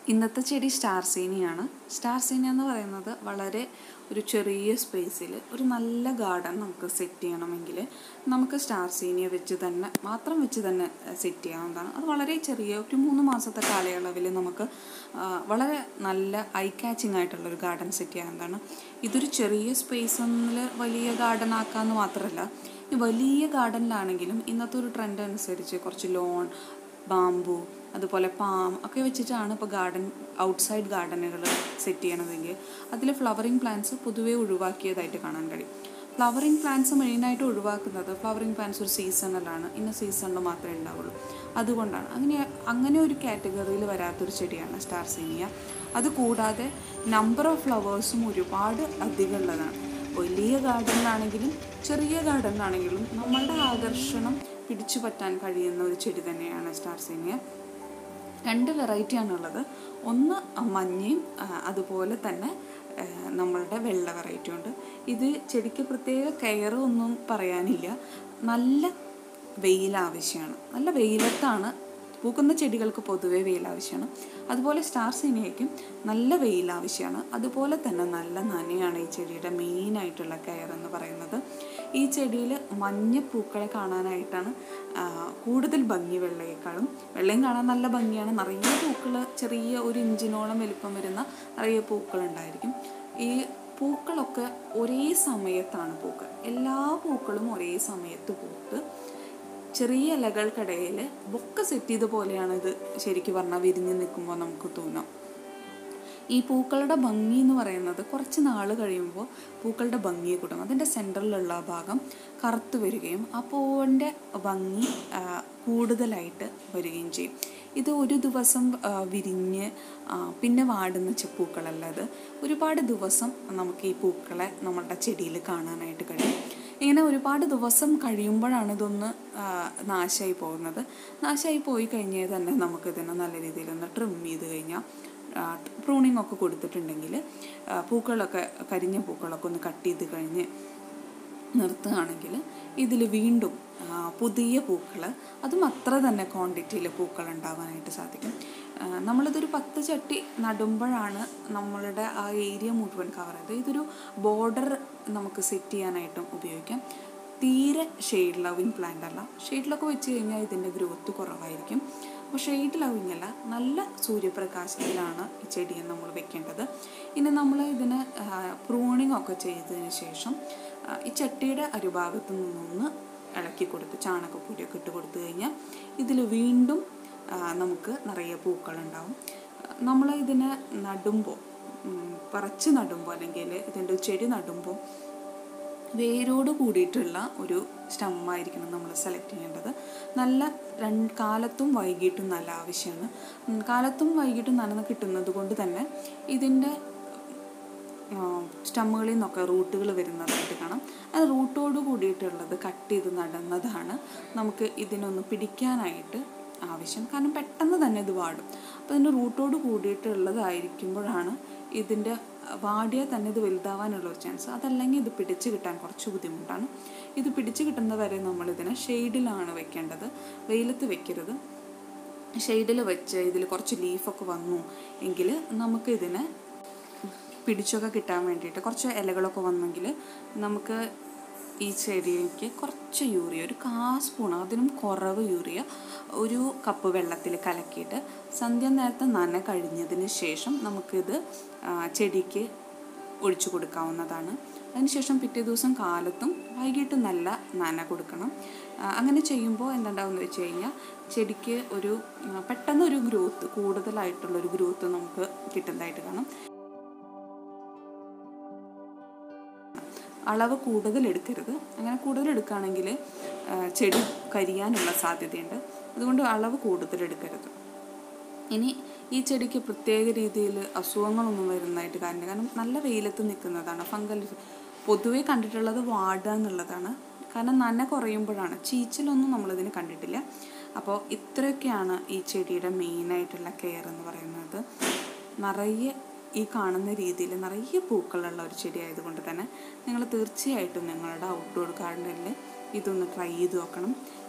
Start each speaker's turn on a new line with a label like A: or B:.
A: ഇന്നത്തെ ചെടി star സീനിയാണ് star സീനിയ എന്ന് പറയുന്നത് വളരെ ഒരു ചെറിയ സ്പേസിൽ ഒരു നല്ല ഗാർഡൻ നമുക്ക് സെറ്റ് ചെയ്യണമെങ്കിൽ നമുക്ക് സ്റ്റാർ സീനിയ വെച്ച് തന്നെ മാത്രം വെച്ച് തന്നെ സെറ്റ് ചെയ്യാവുന്നതാണ് അത് വളരെ ചെറിയ ഒരു മൂന്ന് മാസത്തെ കാലയളവിൽ നമുക്ക് ആ, വളരെ നല്ല ഐ കാച്ചിങ് ആയിട്ടുള്ള ഒരു ഗാർഡൻ സെറ്റ് ചെയ്യാവുന്നതാണ് ഇതൊരു ചെറിയ സ്പേസിൽ വലിയ ഗാർഡൻ ആക്കാമെന്ന് മാത്രമല്ല ഈ വലിയ ഗാർഡനിലാണെങ്കിലും ഇന്നത്തെ ഒരു ട്രെൻഡ് അനുസരിച്ച് കുറച്ച് ലോൺ ബാമ്പു അതുപോലെ പാം ഒക്കെ വെച്ചിട്ടാണ് ഇപ്പോൾ ഗാർഡൻ ഔട്ട്സൈഡ് ഗാർഡനുകൾ സെറ്റ് ചെയ്യണതെങ്കിൽ അതിൽ ഫ്ലവറിങ് പ്ലാന്റ്സ് പൊതുവേ ഒഴിവാക്കിയതായിട്ട് കാണാൻ കഴിയും ഫ്ലവറിങ് പ്ലാന്റ്സ് മെയിനായിട്ട് ഒഴിവാക്കുന്നത് ഫ്ലവറിങ് പ്ലാന്റ്സ് ഒരു സീസണലാണ് ഇന്ന സീസണിൽ മാത്രമേ ഉണ്ടാവുള്ളൂ അതുകൊണ്ടാണ് അങ്ങനെ അങ്ങനെ ഒരു കാറ്റഗറിയിൽ വരാത്തൊരു ചെടിയാണ് സ്റ്റാർ സീനിയ അത് കൂടാതെ നമ്പർ ഓഫ് ഫ്ലവേഴ്സും ഒരുപാട് അധികമുള്ളതാണ് വലിയ ഗാർഡനിലാണെങ്കിലും ചെറിയ ഗാർഡനിലാണെങ്കിലും നമ്മളുടെ ആകർഷണം പിടിച്ചു പറ്റാൻ കഴിയുന്ന ഒരു ചെടി തന്നെയാണ് സ്റ്റാർ സീനിയ രണ്ട് വെറൈറ്റിയാണുള്ളത് ഒന്ന് മഞ്ഞയും ആ, അതുപോലെ തന്നെ ആ, നമ്മളുടെ വെള്ള വെറൈറ്റി ഉണ്ട് ഇത് ചെടിക്ക് പ്രത്യേക കെയർ ഒന്നും പറയാനില്ല നല്ല വെയിൽ ആവശ്യമാണ് നല്ല വെയിലത്താണ് പൂക്കുന്ന ചെടികൾക്ക് പൊതുവേ വെയിൽ ആവശ്യമാണ് അതുപോലെ സ്റ്റാർ സീനിയയ്ക്കും നല്ല വെയിൽ ആവശ്യമാണ് അതുപോലെ തന്നെ നല്ല നനയാണ് ഈ ചെടിയുടെ മെയിനായിട്ടുള്ള കെയർ എന്ന് പറയുന്നത് ഈ ചെടിയിൽ മഞ്ഞ പൂക്കളെ കാണാനായിട്ടാണ് ആ, കൂടുതൽ ഭംഗി വെള്ളയേക്കാളും വെള്ളയും കാണാൻ നല്ല ഭംഗിയാണ് നിറയെ പൂക്കൾ ചെറിയ ഒരു ഇഞ്ചിനോളം വലിപ്പം വരുന്ന നിറയെ പൂക്കൾ ഉണ്ടായിരിക്കും ഈ പൂക്കളൊക്കെ ഒരേ സമയത്താണ് പൂക്കൾ എല്ലാ പൂക്കളും ഒരേ സമയത്ത് പൂത്ത് ചെറിയ ഇലകൾക്കിടയിൽ ബൊക്ക സെറ്റ് ചെയ്ത പോലെയാണ് ഇത് ശരിക്കും പറഞ്ഞാൽ വിരിഞ്ഞ് നിൽക്കുമ്പോൾ നമുക്ക് തോന്നാം ഈ പൂക്കളുടെ ഭംഗി എന്ന് പറയുന്നത് കുറച്ച് നാൾ കഴിയുമ്പോൾ പൂക്കളുടെ ഭംഗി കൂടും അതിൻ്റെ സെൻറ്ററിലുള്ള ഭാഗം കറുത്ത് വരികയും ആ പൂവിൻ്റെ ഭംഗി ആ, കൂടുതലായിട്ട് വരികയും ചെയ്യും ഇത് ഒരു ദിവസം ആ, വിരിഞ്ഞ് ആ, പിന്നെ വാടുന്ന ചെ- പൂക്കളല്ല ഇത് ഒരുപാട് ദിവസം നമുക്ക് ഈ പൂക്കളെ നമ്മളുടെ ചെടിയിൽ കാണാനായിട്ട് കഴിയും ഇങ്ങനെ ഒരുപാട് ദിവസം കഴിയുമ്പോഴാണ് ഇതൊന്ന് ആ, നാശമായി പോകുന്നത് നാശമായി പോയി കഴിഞ്ഞാൽ തന്നെ നമുക്കിതിനെ നല്ല രീതിയിലൊന്ന് ട്രിം ചെയ്ത് കഴിഞ്ഞാൽ പ്രൂണിങ് ഒക്കെ കൊടുത്തിട്ടുണ്ടെങ്കിൽ ആ, പൂക്കളൊക്കെ കരിഞ്ഞ പൂക്കളൊക്കെ ഒന്ന് കട്ട് ചെയ്ത് കഴിഞ്ഞ് നിർത്തുകയാണെങ്കിൽ ഇതിൽ വീണ്ടും ആ, പുതിയ പൂക്കൾ അതും അത്ര തന്നെ ക്വാണ്ടിറ്റിയിൽ പൂക്കൾ ഉണ്ടാവാനായിട്ട് സാധിക്കും ആ, നമ്മളിതൊരു പത്ത് ചട്ടി നടുമ്പോഴാണ് നമ്മളുടെ ആ ഏരിയ മുഴുവൻ കവർ ചെയ്ത് ഇതൊരു ബോർഡർ നമുക്ക് സെറ്റ് ചെയ്യാനായിട്ടും ഉപയോഗിക്കാം തീരെ ഷെയ്ഡ് ലവിങ് പ്ലാന്റ് അല്ല ഷെയ്ഡിലൊക്കെ വെച്ച് കഴിഞ്ഞാൽ ഇതിൻ്റെ ഗ്രോത്ത് കുറവായിരിക്കും അപ്പോൾ ഷെയ്ഡ് ലവിങ് അല്ല നല്ല സൂര്യപ്രകാശത്തിലാണ് ഈ ചെടിയെ നമ്മൾ വെക്കേണ്ടത് ഇനി നമ്മൾ ഇതിന് പ്രൂണിങ് ഒക്കെ ചെയ്തതിന് ശേഷം ആ, ഈ ചട്ടിയുടെ അരുഭാഗത്ത് നിന്നൊന്ന് ഇളക്കി കൊടുത്ത് ചാണകപ്പൊടിയൊക്കെ ഇട്ട് കൊടുത്തു കഴിഞ്ഞാൽ ഇതിൽ വീണ്ടും ആ, നമുക്ക് നിറയെ പൂക്കളുണ്ടാവും നമ്മൾ ഇതിനെ നടുമ്പോൾ പറിച്ച് നടുമ്പോൾ അല്ലെങ്കിൽ ഇതിൻ്റെ ചെടി നടുമ്പോൾ വേരോട് കൂടിയിട്ടുള്ള ഒരു സ്റ്റമ്മായിരിക്കണം നമ്മൾ സെലക്ട് ചെയ്യേണ്ടത് നല്ല രണ്ട് കാലത്തും വൈകിട്ടും നല്ല ആവശ്യമാണ് ഉം, കാലത്തും വൈകിട്ടും നനന്ന് കിട്ടുന്നത് കൊണ്ട് തന്നെ ഇതിൻ്റെ സ്റ്റമ്മുകളിൽ നിന്നൊക്കെ റൂട്ടുകൾ വരുന്നതായിട്ട് കാണാം അത് റൂട്ടോട് കൂടിയിട്ടുള്ളത് കട്ട് ചെയ്ത് നടുന്നതാണ് നമുക്ക് ഇതിനൊന്ന് പിടിക്കാനായിട്ട് ആവശ്യം കാരണം പെട്ടെന്ന് തന്നെ ഇത് വാടും അപ്പോൾ ഇതിൻ്റെ റൂട്ടോട് കൂടിയിട്ടുള്ളതായിരിക്കുമ്പോഴാണ് ഇതിൻ്റെ വാടിയാൽ തന്നെ ഇത് വലുതാവാനുള്ള ഒരു ചാൻസ് അതല്ലെങ്കിൽ ഇത് പിടിച്ച് കിട്ടാൻ കുറച്ച് ബുദ്ധിമുട്ടാണ് ഇത് പിടിച്ച് കിട്ടുന്നവരെ നമ്മളിതിനെ ഷെയ്ഡിലാണ് വെക്കേണ്ടത് വെയിലത്ത് വെക്കരുത് ഷെയ്ഡിൽ വെച്ച് ഇതിൽ കുറച്ച് ലീഫൊക്കെ വന്നു എങ്കിൽ നമുക്ക് ഇതിനെ പിടിച്ചൊക്കെ കിട്ടാൻ വേണ്ടിയിട്ട് കുറച്ച് ഇലകളൊക്കെ വന്നെങ്കിൽ നമുക്ക് ഈ ചെടിക്ക് കുറച്ച് യൂറിയ ഒരു കാ സ്പൂൺ അതിനും കുറവ് യൂറിയ ഒരു കപ്പ് വെള്ളത്തിൽ കലക്കിയിട്ട് സന്ധ്യ നേരത്തെ നന കഴിഞ്ഞതിന് ശേഷം നമുക്കിത് ആ, ചെടിക്ക് ഒഴിച്ചു കൊടുക്കാവുന്നതാണ് അതിനുശേഷം പിറ്റേ ദിവസം കാലത്തും വൈകിട്ടും നല്ല നന കൊടുക്കണം ആ, അങ്ങനെ ചെയ്യുമ്പോൾ എന്തുണ്ടാവുമെന്ന് വെച്ച് കഴിഞ്ഞാൽ ചെടിക്ക് ഒരു ആ, പെട്ടെന്നൊരു ഗ്രോത്ത് കൂടുതലായിട്ടുള്ളൊരു ഗ്രോത്ത് നമുക്ക് കിട്ടുന്നതായിട്ട് കാണും അളവ് കൂടുതൽ എടുക്കരുത് അങ്ങനെ കൂടുതൽ എടുക്കുകയാണെങ്കിൽ ആ, ചെടി കരിയാനുള്ള സാധ്യതയുണ്ട് അതുകൊണ്ട് അളവ് കൂടുതൽ എടുക്കരുത് ഇനി ഈ ചെടിക്ക് പ്രത്യേക രീതിയിൽ അസുഖങ്ങളൊന്നും വരുന്നതായിട്ട് കാര്യമില്ല കാരണം നല്ല വെയിലത്ത് നിൽക്കുന്നതാണ് ഫംഗൽ പൊതുവേ കണ്ടിട്ടുള്ളത് വാടുക എന്നുള്ളതാണ് കാരണം നന കുറയുമ്പോഴാണ് ചീച്ചിലൊന്നും നമ്മളിതിന് കണ്ടിട്ടില്ല അപ്പോൾ ഇത്രയൊക്കെയാണ് ഈ ചെടിയുടെ മെയിനായിട്ടുള്ള കെയർ എന്ന് പറയുന്നത് നിറയെ ഈ കാണുന്ന രീതിയിൽ നിറയെ പൂക്കളുള്ള ഒരു ചെടി ആയതുകൊണ്ട് തന്നെ നിങ്ങൾ തീർച്ചയായിട്ടും നിങ്ങളുടെ ഔട്ട്ഡോർ ഗാർഡനിൽ ഇതൊന്ന് ട്രൈ ചെയ്ത് നോക്കണം